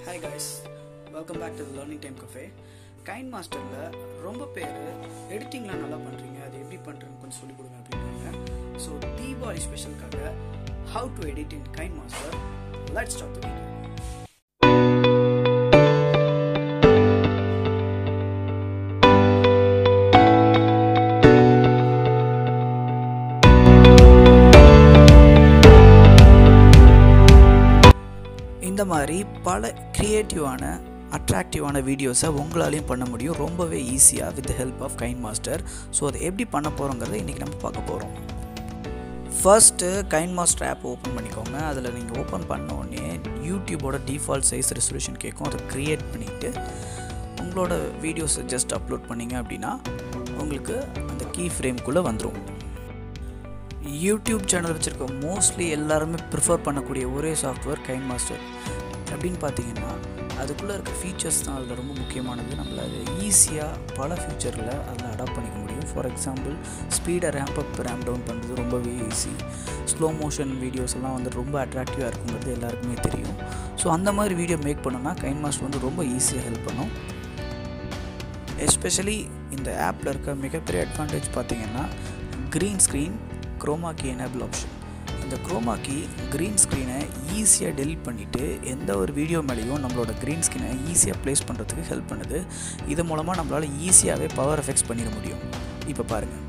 hi guys welcome back to Learning Time Cafe Kine மாஸ்டரில் ரொம்ப பேர் எடிட்டிங்லாம் நல்லா பண்ணுறீங்க அது எப்படி பண்ணுறேன்னு கொஞ்சம் சொல்லிக் கொடுங்க அப்படின்றாங்க ஸோ தீபாவளி ஸ்பெஷலுக்காக how to edit in Kine Master let's start the video இந்த மாதிரி பல க்ரியேட்டிவான அட்ராக்டிவான வீடியோஸை உங்களாலையும் பண்ண முடியும் ரொம்பவே ஈஸியாக with help of Kine Master so அதை எப்படி பண்ண போகிறோங்கிறத இன்றைக்கி நம்ம பார்க்க போகிறோம் first Kine Master app open பண்ணிக்கோங்க அதில் நீங்கள் ஓப்பன் பண்ண உடனே யூடியூபோட டிஃபால்ட் சைஸ் ரெசல்யூஷன் கேட்கும் அதை க்ரியேட் பண்ணிவிட்டு உங்களோட வீடியோஸை ஜஸ்ட் அப்லோட் பண்ணிங்க அப்படின்னா உங்களுக்கு அந்த கீ ஃப்ரேம்குள்ளே வந்துடும் யூடியூப் சேனல் வச்சுருக்க மோஸ்ட்லி எல்லாருமே ப்ரிஃபர் பண்ணக்கூடிய ஒரே சாஃப்ட்வேர் கைண்ட் மாஸ்டர் அப்படின்னு பார்த்தீங்கன்னா அதுக்குள்ளே இருக்க ஃபீச்சர்ஸ் தான் அதில் ரொம்ப முக்கியமானது நம்மளால் ஈஸியாக பல ஃபியூச்சரில் அதில் அடாப்ட் பண்ணிக்க முடியும் ஃபார் எக்ஸாம்பிள் ஸ்பீடை ரேம்ப் அப் ரேம்ப் டவுன் பண்ணுறது ரொம்பவே ஈஸி ஸ்லோ மோஷன் வீடியோஸ் எல்லாம் வந்து ரொம்ப அட்ராக்டிவாக இருக்குங்கிறது எல்லாருக்குமே தெரியும் ஸோ அந்த மாதிரி வீடியோ மேக் பண்ணோன்னா கைண்ட் மாஸ்டர் வந்து ரொம்ப ஈஸியாக ஹெல்ப் பண்ணும் எஸ்பெஷலி இந்த ஆப்பில் இருக்க மிகப்பெரிய அட்வான்டேஜ் பார்த்தீங்கன்னா green screen chroma key enable option இந்த க்ரோமா கீ க்ரீன் ஸ்க்ரீனை ஈஸியாக டெலிட் பண்ணிவிட்டு எந்த ஒரு வீடியோ மேலேயும் நம்மளோட க்ரீன் ஸ்க்ரீனை ஈஸியாக ப்ளேஸ் பண்ணுறதுக்கு ஹெல்ப் பண்ணுது இது மூலமாக நம்மளால் ஈஸியாகவே பவர் எஃபெக்ட்ஸ் பண்ணிட முடியும் இப்போ பாருங்கள்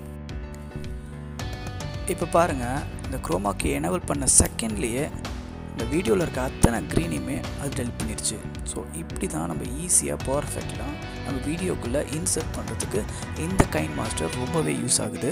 இப்போ பாருங்கள் இந்த க்ரோமா கீ எனேபிள் பண்ண செகண்ட்லேயே இந்த வீடியோவில் இருக்க அத்தனை க்ரீனையுமே அது டெலிட் பண்ணிருச்சு ஸோ இப்படி தான் நம்ம ஈஸியாக பவர் எஃபெக்ட்லாம் நம்ம வீடியோக்குள்ளே இன்சர்ட் பண்ணுறதுக்கு இந்த கைண்ட் மாஸ்டர் ரொம்பவே யூஸ் ஆகுது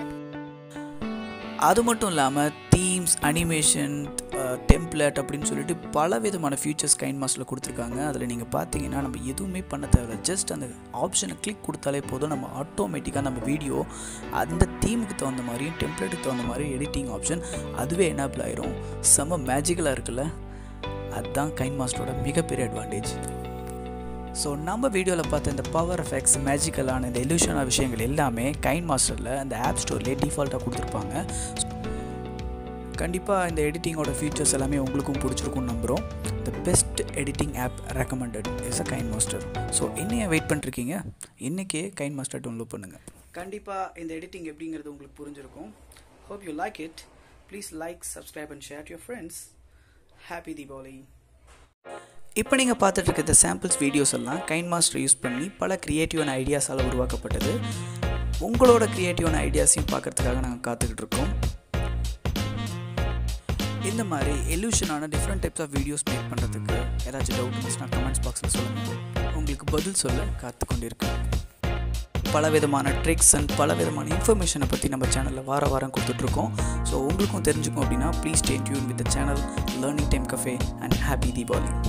அது மட்டும் இல்லாமல் தீம்ஸ் அனிமேஷன் டெம்ப்ளேட் அப்படின்னு சொல்லிட்டு பல விதமான ஃபியூச்சர்ஸ் கைண்ட் மாஸ்டரில் கொடுத்துருக்காங்க அதில் நீங்கள் பார்த்தீங்கன்னா நம்ம எதுவுமே பண்ண தேவையில்ல ஜஸ்ட் அந்த ஆப்ஷனை கிளிக் கொடுத்தாலே போதும் நம்ம ஆட்டோமேட்டிக்காக நம்ம வீடியோ அந்த தீமுக்கு தகுந்த மாதிரியும் டெம்ப்ளேட்டுக்கு தகுந்த மாதிரி எடிட்டிங் ஆப்ஷன் அதுவே எனேபிள் ஆயிரும் செம்ம மேஜிக்கலாக இருக்குல்ல அதுதான் கைண்ட் மாஸ்டரோட மிகப்பெரிய அட்வான்டேஜ் ஸோ நம்ம வீடியோவில் பார்த்த இந்த பவர் எஃபெக்ட்ஸ் மேஜிக்கலான இந்த எல்யூஷனான விஷயங்கள் எல்லாமே கைண்ட் மாஸ்டரில் அந்த ஆப் ஸ்டோர்லேயே டிஃபால்ட்டாக கொடுத்துருப்பாங்க கண்டிப்பாக இந்த எடிட்டிங்கோட ஃபீச்சர்ஸ் எல்லாமே உங்களுக்கும் பிடிச்சிருக்கும்னு நம்புகிறோம் the best editing app recommended is a Kine Master so என்னைய வெயிட் பண்ணிருக்கீங்க இன்றைக்கே கைண்ட் மாஸ்டர் டவுன்லோட் பண்ணுங்கள் கண்டிப்பாக இந்த எடிட்டிங் எப்படிங்கிறது உங்களுக்கு புரிஞ்சிருக்கும் hope you like it please like subscribe and share your friends happy Deepavali இப்போ நீங்கள் பார்த்துட்டு இருக்க இந்த சாம்பிள்ஸ் வீடியோஸ் எல்லாம் கைண்ட் மாஸ்டர் யூஸ் பண்ணி பல க்ரியேட்டிவான ஐடியாஸால் உருவாக்கப்பட்டது உங்களோட க்ரியேட்டிவான ஐடியாஸையும் பார்க்குறதுக்காக நாங்கள் காத்துக்கிட்டு இருக்கோம் இந்த மாதிரி எல்யூஷனான different types of videos make பண்ணுறதுக்கு ஏதாச்சும் டவுட் இருந்துச்சுன்னா கமெண்ட்ஸ் பாக்ஸில் சொல்லுங்கள் உங்களுக்கு பதில் சொல்ல காத்து கொண்டிருக்கேன் பல விதமான ட்ரிக்ஸ் அண்ட் பல விதமான இன்ஃபர்மேஷனை பற்றி நம்ம சேனலில் வார வாரம் கொடுத்துட்ருக்கோம் ஸோ உங்களுக்கும் தெரிஞ்சுக்கும் அப்படின்னா please stay tune with the channel Learning Time Cafe and happy Deepavali